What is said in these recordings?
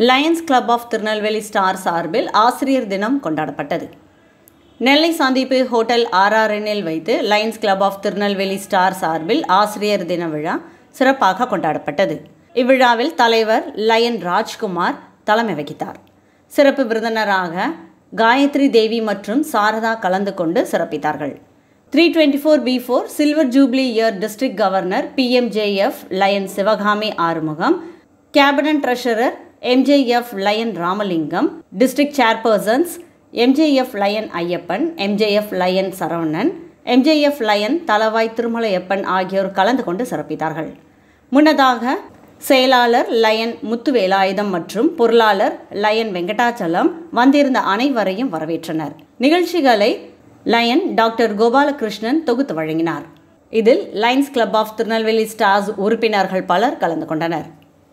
Lions club of Tirunelveli star சார்பில் ஆசிரியர் தினம் கொண்டாடப்பட்டது நெல்லை சந்திப்பு ஹோட்டல் ஆர்ஆர்என்னில் வைத்து Lions club of Tirunelveli star சார்பில் ஆசிரியர் தின விழா சிறப்பாக கொண்டாடப்பட்டது இவ்விழாவில் தலைவர் லயன் ராஜ்குமார் தலைமை வகித்தார் சிறப்பு விருந்தினராக காயத்ரி தேவி மற்றும் சாரதா கலந்து கொண்டு சிறப்பித்தார்கள் three twenty four B four silver jubilee year district governor PMJF lion Sivakami Arumugam cabinet treasurer MJF lion Ramalingam district chairpersons MJF lion Ayyappan MJF lion Saravanan MJF lion Thalavai Thirumalaiappan ஆகியோர் கலந்து கொண்டு சிறப்பித்தார்கள் முன்னதாக செயலாளர் லயன் முத்துவேலாயுதம் மற்றும் பொருளாளர் லயன் வெங்கடாச்சலம் வந்திருந்த அனைவரையும் வரவேற்றனர் நிகழ்ச்சிகளை லயன் டாக்டர் கோபாலகிருஷ்ணன் தொகுத்து வழங்கினார் இதில் Lions club of Tirunelveli stars உறுப்பினர்கள் பலர் கலந்து கொண்டனர்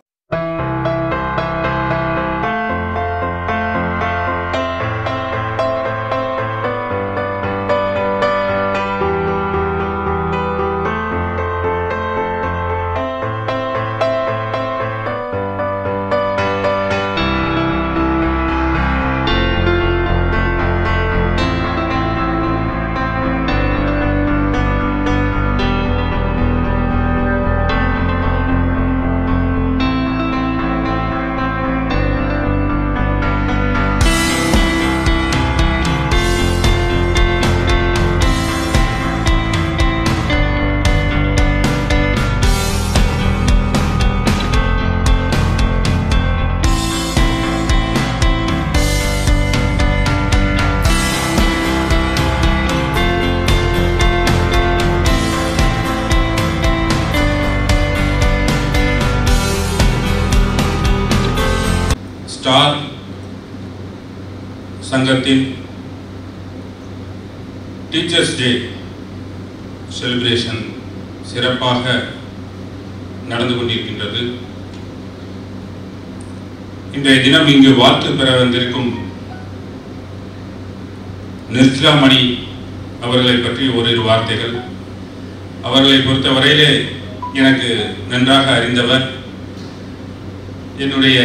ஸ்டார் சங்கத்தின் டீச்சர்ஸ் டே செலிப்ரேஷன் சிறப்பாக நடந்து கொண்டிருக்கின்றது இன்றைய தினம் இங்கு வாழ்த்து பெற வந்திருக்கும் நிர்ஜிலாமணி அவர்களை பற்றி ஓரிரு வார்த்தைகள் அவர்களை பொறுத்தவரையிலே எனக்கு நன்றாக அறிந்தவர் என்னுடைய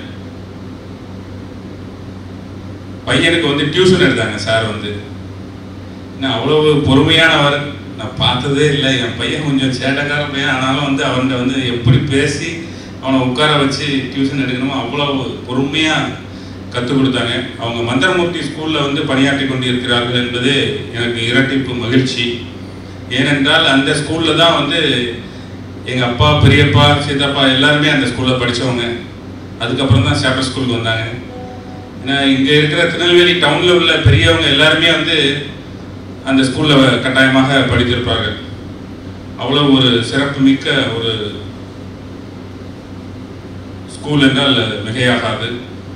பையனுக்கு வந்து டியூஷன் எடுத்தாங்க சார் வந்து நான் அவ்வளவு பொறுமையானவர் நான் பார்த்ததே இல்லை என் பையன் கொஞ்சம் சேட்டக்கார பையன் ஆனாலும் வந்து அவன்கிட்ட வந்து எப்படி பேசி அவனை உட்கார வச்சு டியூஷன் எடுக்கணுமோ அவ்வளவு பொறுமையாக கற்றுக் கொடுத்தாங்க அவங்க மந்திரமூர்த்தி ஸ்கூலில் வந்து பணியாற்றி கொண்டிருக்கிறார்கள் என்பது எனக்கு இரட்டிப்பு மகிழ்ச்சி ஏனென்றால் அந்த ஸ்கூலில் தான் வந்து எங்கள் அப்பா பெரியப்பா சித்தப்பா எல்லாருமே அந்த ஸ்கூலில் படித்தவங்க அதுக்கப்புறம் தான் சேப்பர் ஸ்கூலுக்கு வந்தாங்க ஏன்னா இங்கே இருக்கிற திருநெல்வேலி டவுனில் உள்ள பெரியவங்க எல்லாருமே வந்து அந்த ஸ்கூலில் கட்டாயமாக படித்திருப்பார்கள் அவ்வளோ ஒரு சிறப்பு மிக்க ஒரு ஸ்கூல் என்றால் மிகையாகாது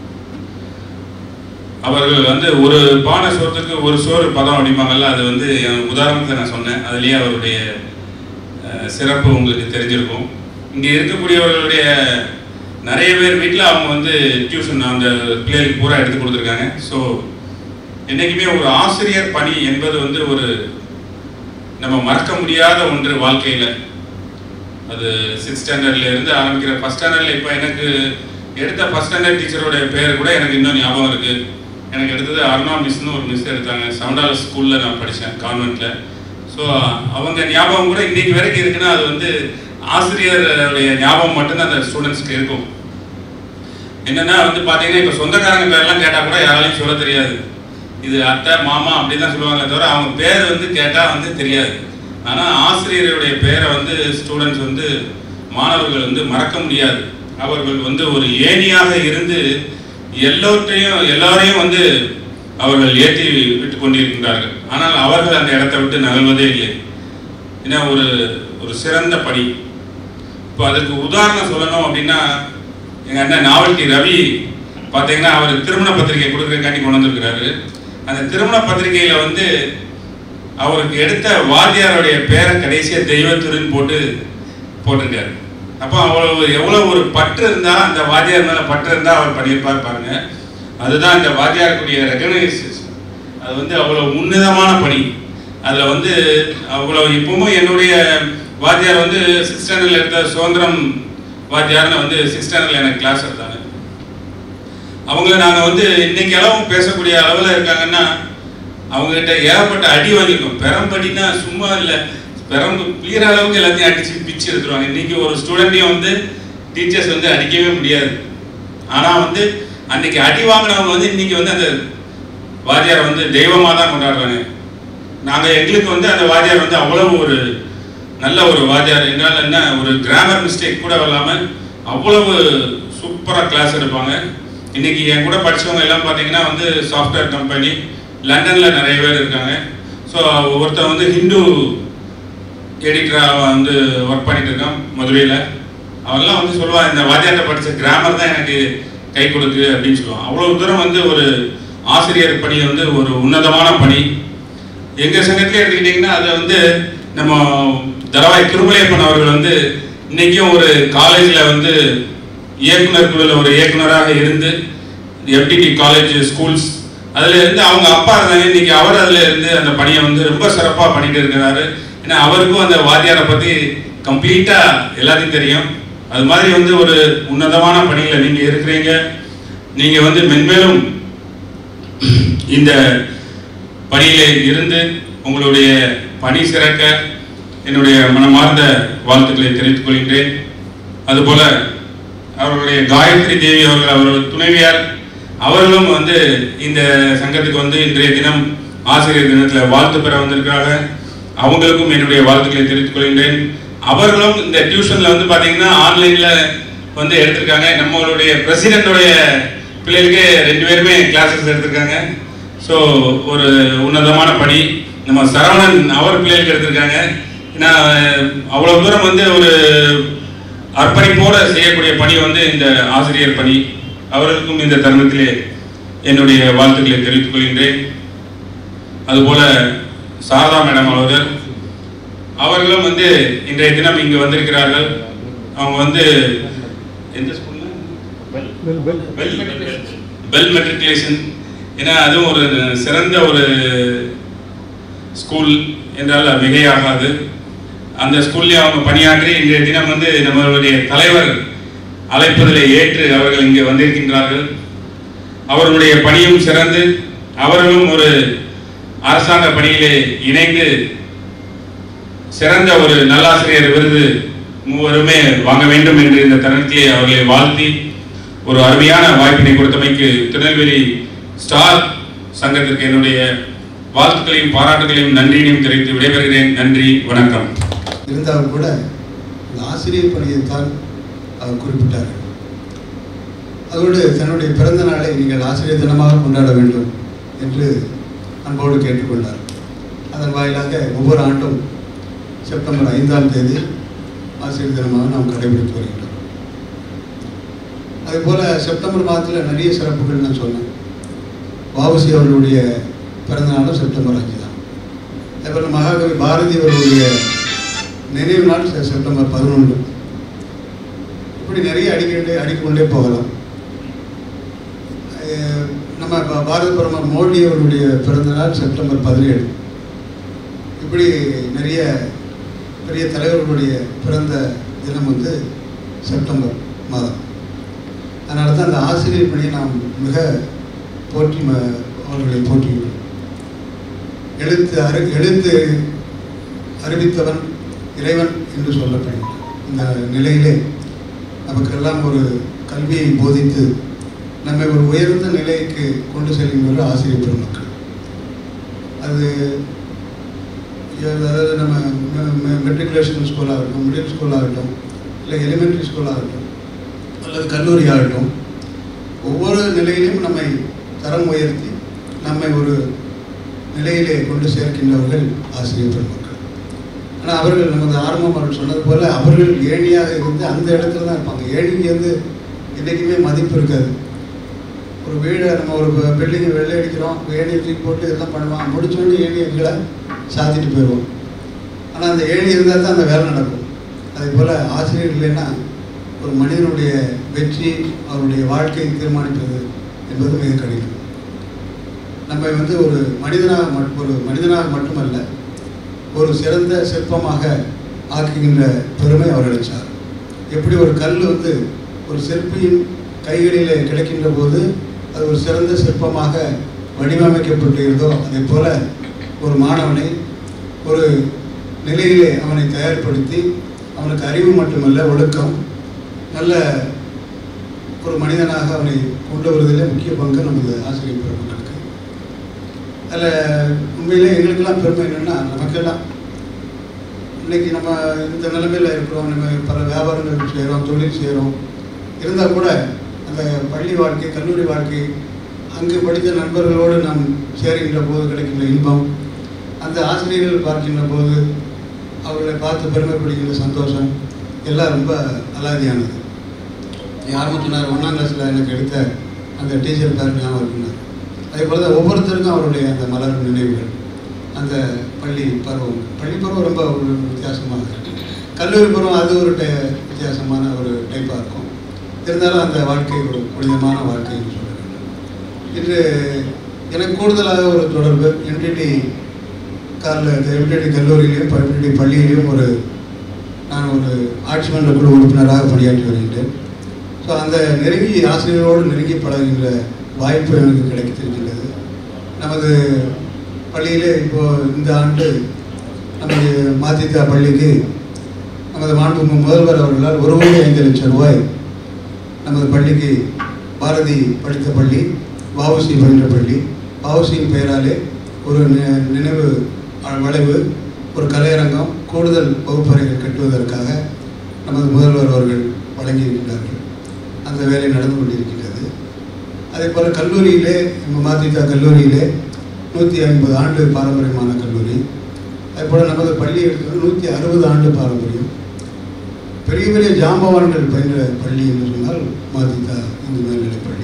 அவர்கள் வந்து ஒரு பானை சோத்துக்கு ஒரு சோறு பதம் அப்படிம்பாங்கல்ல அது வந்து என் உதாரணத்தை நான் சொன்னேன் அதுலேயே அவருடைய அஹ், சிறப்பு உங்களுக்கு தெரிஞ்சிருக்கும் இங்கே இருக்கக்கூடியவர்களுடைய நிறைய பேர் வீட்டில் அவங்க வந்து டியூஷன் அந்த பிள்ளைகளுக்கு பூரா எடுத்து கொடுத்துருக்காங்க ஸோ என்றைக்குமே ஒரு ஆசிரியர் பணி என்பது வந்து ஒரு நம்ம மறக்க முடியாத ஒன்று வாழ்க்கையில் அது சிக்ஸ் ஸ்டாண்டர்ட்ல இருந்து ஆரம்பிக்கிற ஃபஸ்ட் ஸ்டாண்டர்ட்ல இப்போ எனக்கு எடுத்த ஃபஸ்ட் ஸ்டாண்டர்ட் டீச்சரோட பேர் கூட எனக்கு இன்னும் ஞாபகம் இருக்கு எனக்கு எடுத்தது அருணா மிஸ்னு ஒரு மிஸ் எடுத்தாங்க சவுண்டால் ஸ்கூலில் நான் படித்தேன் கான்வென்ட்டில் ஸோ அவங்க ஞாபகம் கூட இன்னைக்கு வரைக்கும் இருக்குன்னா அது வந்து ஆசிரியருடைய ஞாபகம் மட்டும்தான் அந்த ஸ்டூடெண்ட்ஸ்க்கு இருக்கும் என்னன்னா வந்து பார்த்தீங்கன்னா இப்போ சொந்தக்காரங்க பேர்லாம் கேட்டால் கூட யாராலையும் சொல்ல தெரியாது இது அத்தை மாமா அப்படி தான் சொல்லுவாங்களே தவிர அவங்க பேர் வந்து கேட்டால் வந்து தெரியாது ஆனால் ஆசிரியருடைய பேரை வந்து ஸ்டூடெண்ட்ஸ் வந்து மாணவர்கள் வந்து மறக்க முடியாது அவர்கள் வந்து ஒரு ஏணியாக இருந்து எல்லோற்றையும் எல்லாரையும் வந்து அவர்கள் ஏற்றி விட்டு கொண்டிருக்கின்றார்கள் ஆனால் அவர்கள் அந்த இடத்தை விட்டு நகழ்வதே இல்லை ஏன்னா ஒரு ஒரு சிறந்த பணி இப்போ அதுக்கு உதாரணம் சொல்லணும் அப்படின்னா எங்கள் அண்ணன் நாவல்டி ரவி பார்த்தீங்கன்னா அவர் திருமண பத்திரிகை கொடுக்குறதுக்காண்டி கொண்டு வந்திருக்கிறாரு அந்த திருமண பத்திரிகையில் வந்து அவருக்கு எடுத்த வாத்தியாருடைய பேரை கடைசியாக தெய்வத்துருன்னு போட்டு போட்டிருக்காரு அப்போ அவ்வளவு எவ்வளோ ஒரு பற்று இருந்தால் அந்த வாத்தியார் மேலே பற்று இருந்தால் அவர் பண்ணியிருப்பார் பாருங்க அதுதான் இந்த வாத்தியாருக்குரிய ரெகனைசேஷன் அது வந்து அவ்வளோ உன்னதமான பணி அதில் வந்து அவ்வளோ இப்பவும் என்னுடைய வாத்தியார் வந்து சிக்ஸ் ஸ்டாண்டர்டில் எடுத்த சுதந்திரம் வாத்தியார்னு வந்து சிக்ஸ் ஸ்டாண்டர்டில் எனக்கு கிளாஸ் எடுத்தாங்க அவங்கள நாங்கள் வந்து இன்னைக்கு அளவும் பேசக்கூடிய அளவில் இருக்காங்கன்னா அவங்ககிட்ட ஏகப்பட்ட அடி வாங்கியிருக்கோம் பெரம்படினா சும்மா இல்லை பெரம்பு பிளிகிற அளவுக்கு எல்லாத்தையும் அடிச்சு பிச்சு எடுத்துருவாங்க இன்னைக்கு ஒரு ஸ்டூடெண்ட்டையும் வந்து டீச்சர்ஸ் வந்து அடிக்கவே முடியாது ஆனால் வந்து அன்னைக்கு அடி வாங்கினவங்க வந்து இன்னைக்கு வந்து அந்த வாத்தியார் வந்து தெய்வமாக தான் கொண்டாடுறாங்க நாங்கள் எங்களுக்கு வந்து அந்த வாத்தியார் வந்து அவ்வளவு ஒரு நல்ல ஒரு வாத்தியார் என்னால் என்ன ஒரு கிராமர் மிஸ்டேக் கூட இல்லாமல் அவ்வளவு சூப்பராக கிளாஸ் எடுப்பாங்க இன்னைக்கு என் கூட படிச்சவங்க எல்லாம் பார்த்தீங்கன்னா வந்து சாஃப்ட்வேர் கம்பெனி லண்டனில் நிறைய பேர் இருக்காங்க ஸோ ஒருத்தன் வந்து ஹிந்து எடிட்டராக வந்து ஒர்க் பண்ணிட்டு இருக்கான் மதுரையில் அவன்லாம் வந்து சொல்லுவான் இந்த வாத்தியார்ட்ட படித்த கிராமர் தான் எனக்கு கை கொடுக்கு அப்படின்னு சொல்லுவான் அவ்வளோ தூரம் வந்து ஒரு ஆசிரியர் பணி வந்து ஒரு உன்னதமான பணி எங்கள் சங்கத்திலே எடுத்துக்கிட்டிங்கன்னா அதை வந்து நம்ம தரவாய் திருமலையப்பன் அவர்கள் வந்து இன்னைக்கும் ஒரு காலேஜில் வந்து இயக்குனர் குழுவில் ஒரு இயக்குனராக இருந்து எஃப்டிடி காலேஜ் ஸ்கூல்ஸ் அதில் இருந்து அவங்க அப்பா இருந்தாங்க இன்னைக்கு அவர் அதில் இருந்து அந்த பணியை வந்து ரொம்ப சிறப்பாக பண்ணிட்டு இருக்கிறாரு ஏன்னா அவருக்கும் அந்த வாத்தியாரை பற்றி கம்ப்ளீட்டாக எல்லாத்தையும் தெரியும் அது மாதிரி வந்து ஒரு உன்னதமான பணியில் நீங்கள் இருக்கிறீங்க நீங்கள் வந்து மென்மேலும் இந்த பணியிலே இருந்து உங்களுடைய பணி சிறக்க என்னுடைய மனமார்ந்த வாழ்த்துக்களை தெரிவித்துக் கொள்கின்றேன் அதுபோல அவர்களுடைய காயத்ரி தேவி அவர்கள் அவர்கள் துணைவியார் அவர்களும் வந்து இந்த சங்கத்துக்கு வந்து இன்றைய தினம் ஆசிரியர் தினத்தில் வாழ்த்து பெற வந்திருக்கிறாங்க அவங்களுக்கும் என்னுடைய வாழ்த்துக்களை தெரிவித்துக் கொள்கின்றேன் அவர்களும் இந்த டியூஷன்ல வந்து பாத்தீங்கன்னா ஆன்லைன்ல வந்து எடுத்திருக்காங்க நம்மளுடைய பிரசிடென்டோடைய பிள்ளைகளுக்கு ரெண்டு பேருமே கிளாஸஸ் எடுத்திருக்காங்க ஸோ ஒரு உன்னதமான பணி நம்ம சரவணன் அவர் பிள்ளைகளுக்கு எடுத்திருக்காங்க ஏன்னா அவ்வளோ தூரம் வந்து ஒரு அர்ப்பணிப்போட செய்யக்கூடிய பணி வந்து இந்த ஆசிரியர் பணி அவர்களுக்கும் இந்த தருணத்திலே என்னுடைய வாழ்த்துக்களை தெரிவித்துக் கொள்கின்றேன் அதுபோல சாரதா மேடம் அவர்கள் அவர்களும் வந்து இன்றைய தினம் இங்கு வந்திருக்கிறார்கள் அவங்க வந்து எந்த ஸ்கூல்ல பெல் பெல் மெட்ரிகுலேஷன் ஏன்னா அதுவும் ஒரு சிறந்த ஒரு ஸ்கூல் என்றால் மிகையாகாது அந்த ஸ்கூல்லே அவங்க பணியாற்றி இன்றைய தினம் வந்து நம்மளுடைய தலைவர் அழைப்பதிலே ஏற்று அவர்கள் இங்கே வந்திருக்கின்றார்கள் அவர்களுடைய பணியும் சிறந்து அவர்களும் ஒரு அரசாங்க பணியிலே இணைந்து சிறந்த ஒரு நல்லாசிரியர் விருது மூவருமே வாங்க வேண்டும் என்று இந்த தருணத்திலே அவர்களை வாழ்த்தி ஒரு அருமையான வாய்ப்பினை கொடுத்தமைக்கு திருநெல்வேலி ஸ்டார் சங்கத்திற்கு என்னுடைய வாழ்த்துக்களையும் பாராட்டுகளையும் நன்றியையும் தெரிவித்து விடைபெறுகிறேன் நன்றி வணக்கம் இருந்தாலும் கூட இந்த ஆசிரியர் பணியைத்தான் அவர் குறிப்பிட்டார் அதோடு தன்னுடைய பிறந்த நாளை நீங்கள் ஆசிரியர் தினமாக கொண்டாட வேண்டும் என்று அன்போடு கேட்டுக்கொண்டார் அதன் வாயிலாக ஒவ்வொரு ஆண்டும் செப்டம்பர் ஐந்தாம் தேதி ஆசிரியர் தினமாக நாம் கடைபிடித்து வருகின்றோம் அதேபோல் செப்டம்பர் மாதத்தில் நிறைய சிறப்புகள் நான் சொன்னேன் வாவுசி அவர்களுடைய பிறந்த நாளும் செப்டம்பர் அஞ்சு தான் அதேபோல் மகாகவி பாரதி அவர்களுடைய நினைவு நாள் செ- செப்டம்பர் பதினொன்று இப்படி நிறைய அடிக்கடி அடிக்கொண்டே போகலாம் அஹ் நம்ம பா- பாரத பிரதமர் மோடி அவர்களுடைய பிறந்த நாள் செப்டம்பர் பதினேழு இப்படி நிறைய பெரிய தலைவர்களுடைய பிறந்த தினம் வந்து செப்டம்பர் மாதம் அதனால தான் அந்த ஆசிரியர் பணியை நாம் மிக போற்றி ம- அவர்களை போற்றுகிறோம் எழுத்து அறி எழுத்து அறிவித்தவன் இறைவன் என்று சொல்லப்படுகிறார் இந்த நிலையிலே நமக்கெல்லாம் ஒரு கல்வியை போதித்து நம்மை ஒரு உயர்ந்த நிலைக்கு கொண்டு செல்கின்ற ஆசிரியர் பெருமக்கள் அது அதாவது நம்ம மெட்ரிகுலேஷன் ஸ்கூலாகட்டும் மிடில் ஸ்கூலாகட்டும் இல்லை எலிமெண்ட்ரி ஸ்கூலாகட்டும் அல்லது கல்லூரி ஆகட்டும் ஒவ்வொரு நிலையிலும் நம்மை தரம் உயர்த்தி நம்மை ஒரு நிலையிலே கொண்டு சேர்க்கின்றவர்கள் ஆசிரியர் பெருமக்கள் ஆனால் அவர்கள் நமது ஆரம்பம் அவர்கள் சொன்னது போல அவர்கள் ஏணியாக இருந்து அந்த இடத்துல தான் இருப்பாங்க ஏணிக்கு வந்து என்றைக்குமே மதிப்பு இருக்காது ஒரு வீடை நம்ம ஒரு பில்டிங்கை வெள்ளை அடிக்கிறோம் ஏணியை தூக்கி போட்டு இதெல்லாம் பண்ணுவான் முடிச்சோடனே ஏணியை கீழே சாத்திட்டு போயிடுவோம் ஆனால் அந்த ஏணி இருந்தால் தான் அந்த வேலை நடக்கும் அதே போல் ஆசிரியர் இல்லைன்னா ஒரு மனிதனுடைய வெற்றி அவருடைய வாழ்க்கையை தீர்மானிப்பது என்பது மிக கடினம் நம்ம வந்து ஒரு மனிதனாக மட்- ஒரு மனிதனாக மட்டுமல்ல ஒரு சிறந்த சிற்பமாக ஆக்குகின்ற பெருமை அவர் அளித்தார் எப்படி ஒரு கல் வந்து ஒரு சிற்பியின் கைகளிலே கிடைக்கின்ற போது அது ஒரு சிறந்த சிற்பமாக வடிவமைக்கப்பட்டிருந்தோ அதே போல ஒரு மாணவனை ஒரு நிலையிலே அவனை தயார்படுத்தி அவனுக்கு அறிவு மட்டுமல்ல ஒழுக்கம் நல்ல ஒரு மனிதனாக அவனை கொண்டு வருவதிலே முக்கிய பங்கு நமது ஆசிரியர் பெருமக்களுக்கு அதில் உண்மையிலே எங்களுக்கெல்லாம் பெருமை என்னென்னா நமக்கெல்லாம் இன்னைக்கு நம்ம இந்த நிலைமையில் இருக்கிறோம் நம்ம பல வியாபாரங்கள் செய்கிறோம் தொழில் செய்கிறோம் இருந்தால் கூட அந்த பள்ளி வாழ்க்கை கல்லூரி வாழ்க்கை அங்கு படித்த நண்பர்களோடு நாம் சேருகின்ற போது கிடைக்கின்ற இன்பம் அந்த ஆசிரியர்கள் பார்க்கின்ற போது அவர்களை பார்த்து பெருமைப்படுகின்ற சந்தோஷம் எல்லாம் ரொம்ப அலாதியானது யாரும் சொன்னார் ஒன்றாம் கிளாஸில் எனக்கு எடுத்த அந்த டீச்சர் பேர் ஞாபகம் இருக்குனார் அதே போல் தான் ஒவ்வொருத்தருக்கும் அவருடைய அந்த மலரும் நினைவுகள் அந்த பள்ளி பருவம் பள்ளி பருவம் ரொம்ப ஒரு வித்தியாசமாக இருக்கு கல்லூரி பருவம் அது ஒரு டை வித்தியாசமான ஒரு டைப்பாக இருக்கும் இருந்தாலும் அந்த வாழ்க்கை ஒரு புனிதமான வாழ்க்கைன்னு சொல்ல வேண்டும் இன்று எனக்கு கூடுதலாக ஒரு தொடர்பு என்டிடி காரில் எம்டிடி கல்லூரியிலையும் எம்டிடி பள்ளியிலையும் ஒரு நான் ஒரு ஆட்சி மன்ற குழு உறுப்பினராக பணியாற்றி வருகின்றேன் ஸோ அந்த நெருங்கி ஆசிரியர்களோடு நெருங்கி பழகுகின்ற வாய்ப்பு எனக்கு கிடைத்திருக்கின்றது நமது பள்ளியிலே இப்போ இந்த ஆண்டு நமது மாதிதா பள்ளிக்கு நமது மாண்பு முதல்வர் அவர்களால் ஒரு கோடி ஐந்து லட்சம் ரூபாய் நமது பள்ளிக்கு பாரதி படித்த பள்ளி வவுசி பயின்ற பள்ளி வவுசியின் பெயராலே ஒரு நி- நினைவு அ- வளைவு ஒரு கலையரங்கம் கூடுதல் வகுப்பறைகள் கட்டுவதற்காக நமது முதல்வர் அவர்கள் வழங்கியிருக்கிறார்கள் அந்த வேலை நடந்து கொண்டிருக்கின்றது அதே போல் கல்லூரியிலே நம்ம மாதிதா கல்லூரியிலே நூற்றி ஐம்பது ஆண்டு பாரம்பரியமான கல்லூரி அதே போல் நமது பள்ளி எடுத்தது நூற்றி அறுபது ஆண்டு பாரம்பரியம் பெரிய பெரிய ஜாம்பவான்கள் பயின்ற பள்ளி என்று சொன்னால் மாதிதா இந்து மேல்நிலைப் பள்ளி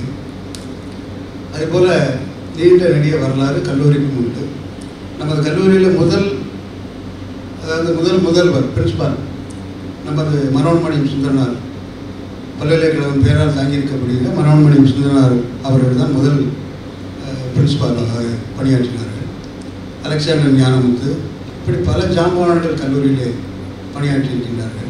அதே போல் நீண்ட நெடிய வரலாறு கல்லூரிக்கும் உண்டு நமது கல்லூரியில் முதல் அதாவது முதல் முதல்வர் பிரின்சிபால் நமது மனோன்மணி சுந்தரனார் பல்கலைக்கழகம் பேரால் தாங்கியிருக்கப்படுகிற மனோன்மணி சுந்தரனார் அவர்கள் தான் முதல் பிரின்சிபாலாக பணியாற்றினார்கள் அலெக்சாண்டர் ஞானமுத்து இப்படி பல ஜாம்பவான்கள் கல்லூரியிலே பணியாற்றியிருக்கின்றார்கள்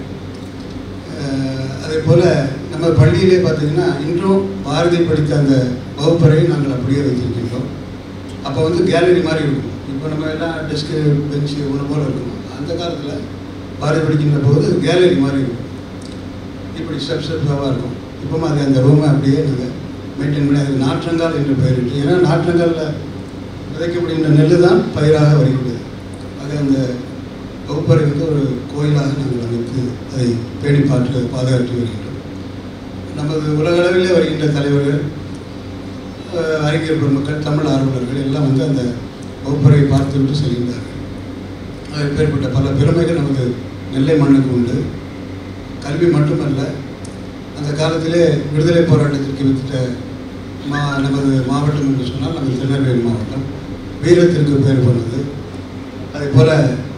அஹ், அதே போல் நம்ம பள்ளியிலே பார்த்தீங்கன்னா இன்றும் பாரதி படித்த அந்த வகுப்பறையை நாங்கள் அப்படியே வைத்திருக்கின்றோம் அப்போ வந்து கேலரி மாதிரி இருக்கும் இப்போ நம்ம எல்லாம் டெஸ்க்கு பெஞ்சு ஒன்று போல் இருக்கும் அந்த காலத்தில் பாரதி படிக்கின்ற போது கேலரி மாதிரி இருக்கும் இப்படி ஸ்டெப் ஸ்டெப்ஸாக இருக்கும் இப்போ அது அந்த ரூமை அப்படியே நாங்கள் மெயின்டைன் பண்ணி அதுக்கு நாற்றங்கால் என்று பெயரிட்டு ஏன்னா நாற்றங்காலில் விதைக்கப்படுகின்ற நெல் தான் பயிராக வருகின்றது அது அந்த வகுப்பறை வந்து ஒரு கோயிலாக நாங்கள் அமைத்து அதை பேணி பாற்று பாதுகாத்து வருகின்றோம் நமது உலகளவிலே வருகின்ற தலைவர்கள் அஹ், அறிஞர் பெருமக்கள் தமிழ் ஆர்வலர்கள் எல்லாம் வந்து அந்த வகுப்பறையை பார்த்துவிட்டு செல்கின்றார்கள் அப்பேற்பட்ட பல பெருமைகள் நமது நெல்லை மண்ணுக்கு உண்டு கல்வி மட்டுமல்ல அந்த காலத்திலே விடுதலை போராட்டத்திற்கு வித்திட்ட மா நமது மாவட்டம் என்று சொன்னால் நமது திருநெல்வேலி மாவட்டம் வீரத்திற்கு பேர் போனது அதே போல்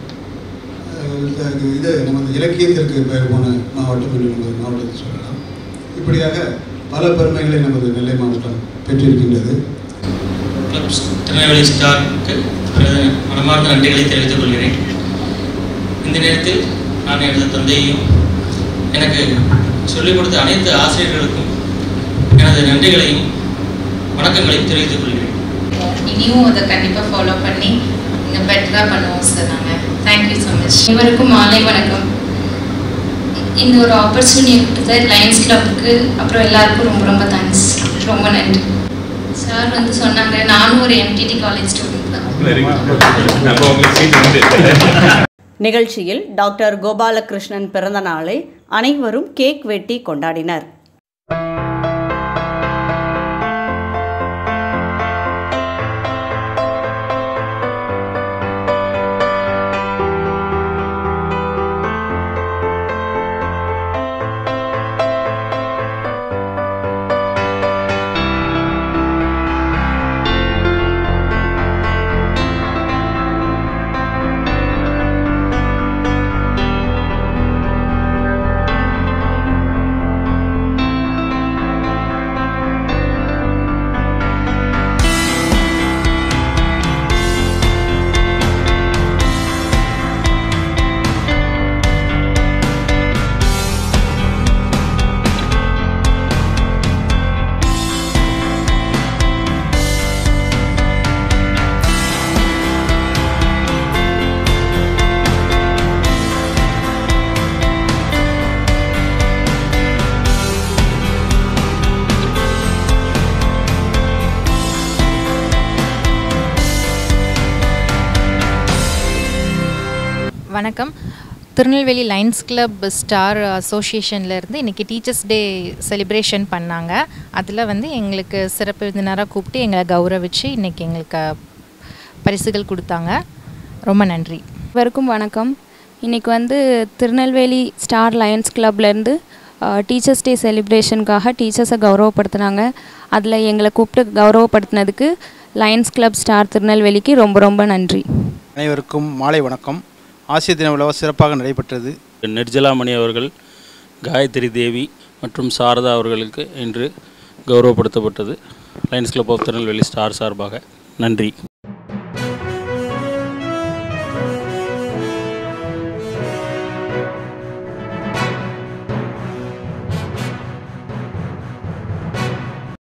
இது நமது இலக்கியத்திற்கு பெயர் போன மாவட்டம் என்று நமது மாவட்டத்தை சொல்லலாம் இப்படியாக பல பெருமைகளை நமது நெல்லை மாவட்டம் பெற்றிருக்கின்றது கிளப்ஸ் திருநெல்வேலி ஸ்டாருக்கு எனது மனமார்ந்த நன்றிகளை தெரிவித்துக் கொள்கிறேன் இந்த நேரத்தில் நான் எனது தந்தையையும் எனக்கு சொல்லிக் கொடுத்த அனைத்து ஆசிரியர்களுக்கும் எனது நன்றிகளையும் வணக்கங்களையும் தெரிவித்துக் கொள்கிறேன் இனியும் அதை கண்டிப்பாக ஃபாலோ பண்ணி இன்னும் பெட்டராக பண்ணுவோம் சார் நாங்கள் தேங்க்யூ ஸோ மச் இவருக்கும் மாலை வணக்கம் இந்த ஒரு ஆப்பர்ச்சுனிட்டி கொடுத்த லயன்ஸ் கிளப்புக்கு அப்புறம் எல்லாருக்கும் ரொம்ப ரொம்ப தேங்க்ஸ் ரொம்ப நன்றி சார் வந்து சொன்னாங்க நானும் ஒரு எம்டிடி காலேஜ் ஸ்டூடெண்ட் தான் வெரி குட் அப்போ உங்களுக்கு சீட் உண்டு நிகழ்ச்சியில் டாக்டர் கோபாலகிருஷ்ணன் பிறந்த நாளை அனைவரும் கேக் வெட்டி கொண்டாடினர் வணக்கம் திருநெல்வேலி லைன்ஸ் கிளப் ஸ்டார் அசோசியேஷன்லேருந்து இன்றைக்கி டீச்சர்ஸ் டே செலிப்ரேஷன் பண்ணாங்க அதில் வந்து எங்களுக்கு சிறப்பு விருந்தினராக கூப்பிட்டு எங்களை கௌரவிச்சு இன்றைக்கி எங்களுக்கு பரிசுகள் கொடுத்தாங்க ரொம்ப நன்றி அனைவருக்கும் வணக்கம் இன்றைக்கி வந்து திருநெல்வேலி ஸ்டார் லயன்ஸ் கிளப்லேருந்து டீச்சர்ஸ் டே செலிப்ரேஷனுக்காக டீச்சர்ஸை கௌரவப்படுத்துனாங்க அதில் எங்களை கூப்பிட்டு கௌரவப்படுத்தினதுக்கு லயன்ஸ் கிளப் ஸ்டார் திருநெல்வேலிக்கு ரொம்ப ரொம்ப நன்றி அனைவருக்கும் மாலை வணக்கம் ஆசிய தின விழா சிறப்பாக நடைபெற்றது நிர்ஜலாமணி அவர்கள் காயத்ரி தேவி மற்றும் சாரதா அவர்களுக்கு இன்று கௌரவப்படுத்தப்பட்டது Lions club of Tirunelveli star சார்பாக நன்றி